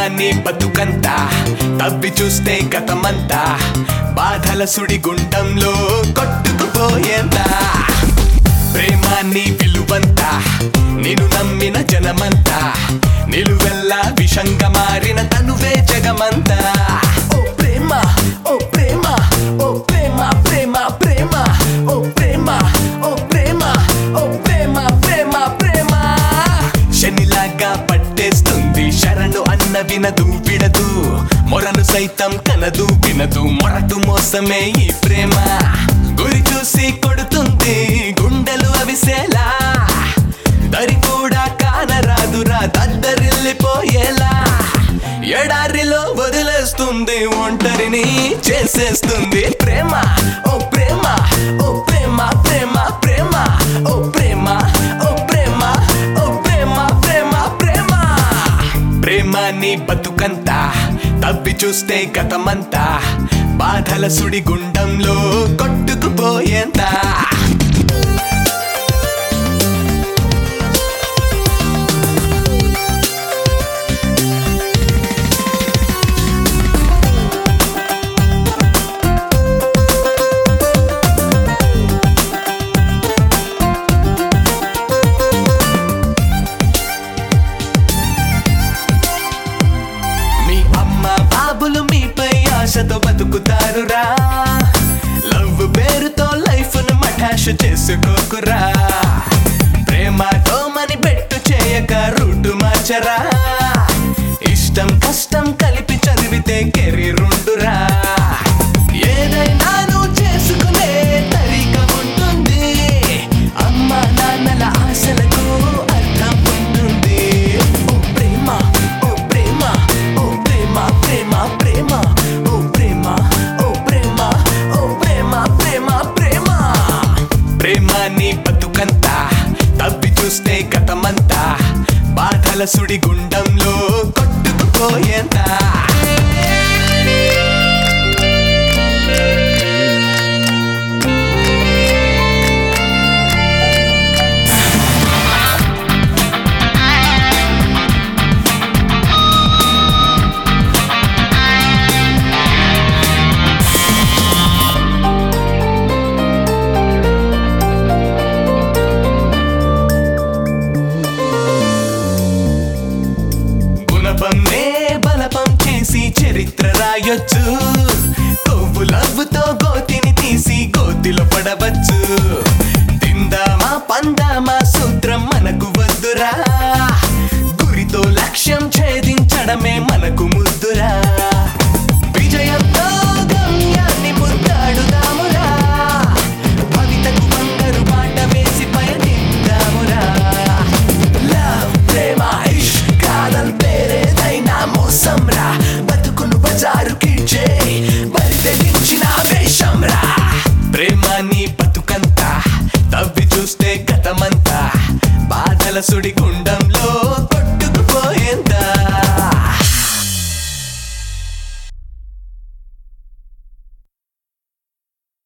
నీ బతుకంతా తవ్వి చూస్తే గతమంతా బాధల సుడి గుండంలో కొట్టుకుపోయేంతా ప్రేమ నీ విలువంతా నిన్ను నమ్మిన జనమంతా నిలువెల్లా విషంగా మారిన తనువే జగమంతా ఓ ప్రేమ ఓ ప్రేమ ఓ ప్రేమ ప్రేమ ప్రేమ ఓ ప్రేమ ఓ ప్రేమ ఓ ప్రేమ ప్రేమ ప్రేమ శనిలాగా పట్టేస్తుంది శరణు అన్న వినదు విడదు మొరను సైతం కనదు వినదు మొరటు మోసమే ఈ ప్రేమ గురి చూసి కొడుతుంది గుండెలు అవిసేలా దరి కూడా కానరాదురా దద్దరిల్లిపోయేలా ఎడారిలో వదిలేస్తుంది ఒంటరిని చేసేస్తుంది ప్రేమ ఓ ప్రేమ ఓ ప్రేమ ప్రేమ ప్రేమ ఓ ప్రేమ ఓ ప్రేమ ఓ ప్రేమ ప్రేమ ప్రేమ ప్రేమ నీ బతుకంతా తవ్వి చూస్తే గతమంతా బాధల సుడి గుండంలో కొట్టుకుపోయేంతా మీ అమ్మ బాబులు మీపై ఆశతో బతుకుతారురా లవ్ పేరుతో లైఫ్ ను మఠాష చేసుకోకురా ప్రేమతో మని పెట్టు చేయక రూటు మార్చరా ఇష్టం కష్టం కలిపి చదివితే కెరీర్ ఉండురా ఏదైనా నువ్వు చేసుకునే తరిక ఉంటుంది అమ్మ నాన్నల ఆశలకు అర్థం ఉంటుంది ఓ ప్రేమ ఓ ప్రేమ ఓ ప్రేమ ప్రేమ ప్రేమ ఓ ప్రేమ ఓ ప్రేమ ఓ ప్రేమ ప్రేమ ప్రేమ ప్రేమ నీ బతుకంతా తవ్వి చూస్తే గతమంతా బాధల సుడి గుండంలో కొట్టుకుపోయేంతా గుణపంనే బలపం చేసి చరిత్ర రాయొచ్చు కొవ్వు లవ్వుతో గోతిని తీసి గోతిలో పడవచ్చు తిందామా పందామా సూత్రం మనకు వద్దురా గురితో లక్ష్యం ఛేదించడమే మనకు ముద్దురా విజయంతో గమ్యాన్ని ముద్దాడుదామురా భవితకు బంగారు బాట వేసి పయనిద్దామురా లవ్ ప్రేమ ఇష్ కాదల్ పేరేదైనా మోసం రా బతుకును బజారు కీడ్చే బలి తెగించిన వేషం రా ప్రేమ నీ బతుకంతా తవ్వి చూస్తే గతమంతా బాధల సుడి